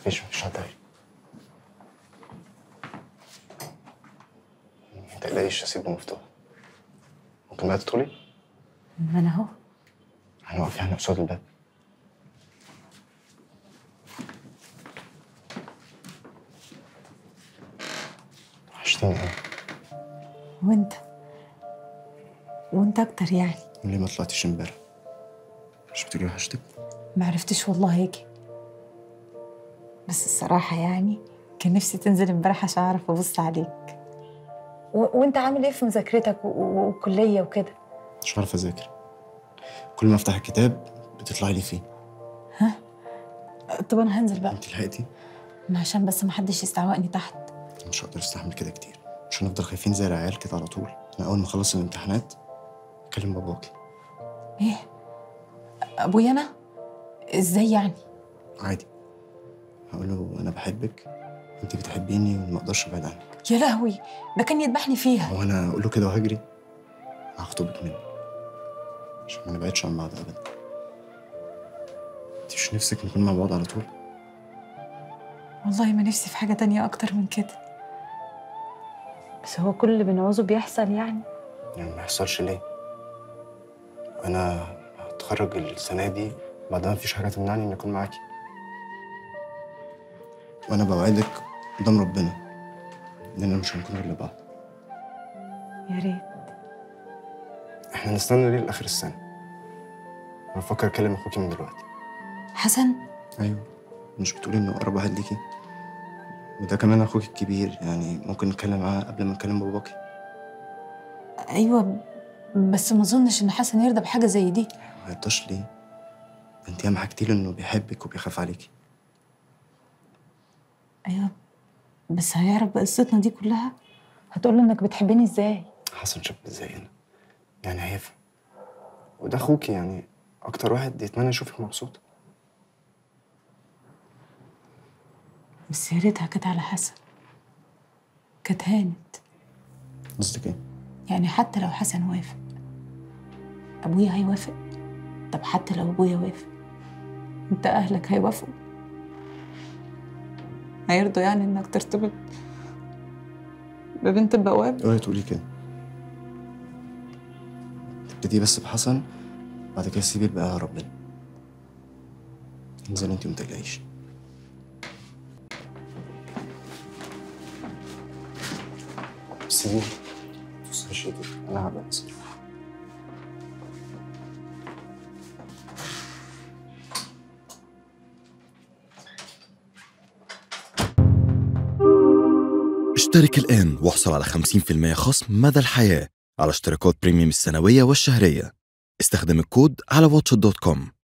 مفيش مفيش حد هاي ما تقلقيش هسيبه مفتوح ممكن بقى تدخلي؟ ما انا اهو هنقف يعني قصاد الباب وحشتيني قوي وانت وانت اكتر يعني ليه ما طلعتيش امبارح؟ مش بتقولي وحشتك؟ ما عرفتش والله اجي بس الصراحة يعني كان نفسي تنزل امبارح عشان اعرف ابص عليك و... وانت عامل ايه في مذاكرتك و... و... والكلية وكده مش عارف اذاكر كل ما افتح الكتاب بتطلعي لي فيه طب انا هنزل بقى انت لحقتي؟ ما عشان بس ما حدش يستعوقني تحت مش هقدر استحمل كده كتير مش هنفضل خايفين زي العيال كده على طول انا اول ما اخلص الامتحانات اكلم باباكي ايه ابويا انا ازاي يعني عادي هقول له انا بحبك انت بتحبيني وما اقدرش ابعد عنك يا لهوي ده كان يذبحني فيها هو انا اقول له كده وهجري هخطبك منه عشان ما نبعدش عن بعض ابدا انت مش نفسك نكون مع بعض على طول والله ما نفسي في حاجة تانية أكتر من كده بس هو كل اللي بنعوزه بيحصل يعني يعني ما يحصلش ليه انا هتخرج السنه دي بعد ما مفيش حاجه تمنعني اني اكون معاكي وانا بوعدك قدام ربنا اننا مش هنكون غير لبعض يا ريت احنا نستنى ليه لاخر السنه انا بفكر اكلم اخوكي من دلوقتي حسن ايوه مش بتقولي انه اقرب واحد ليكي وده كمان اخوك الكبير يعني ممكن نتكلم معاه قبل ما نكلم باباكي أيوة بس ما أظنش إن حسن يرضى بحاجة زي دي ما يرضاش ليه ده انت ياما حكيتي له انه بيحبك وبيخاف عليكي أيوة بس هيعرف بقصتنا دي كلها هتقول له إنك بتحبني إزاي حسن شاب زينا يعني هيفهم وده اخوكي يعني اكتر واحد يتمنى يشوفك مبسوطه بس يا ريتها كانت على حسن كانت هانت قصدك ايه يعني حتى لو حسن وافق أبويا هيوافق طب حتى لو أبويا وافق أنت أهلك هيوافقوا هيرضوا يعني إنك ترتبط ببنت البواب اوعي تقولي كده تبتدي بس بحسن بعد كده سيبي الباقي على ربنا انزلي انتي ومتقلقيش سيبيني متوصلش ايدك انا هبقى انزل اشترك الآن واحصل على 50% خصم مدى الحياة على اشتراكات بريميوم السنوية والشهرية استخدم الكود على واتش دوت كوم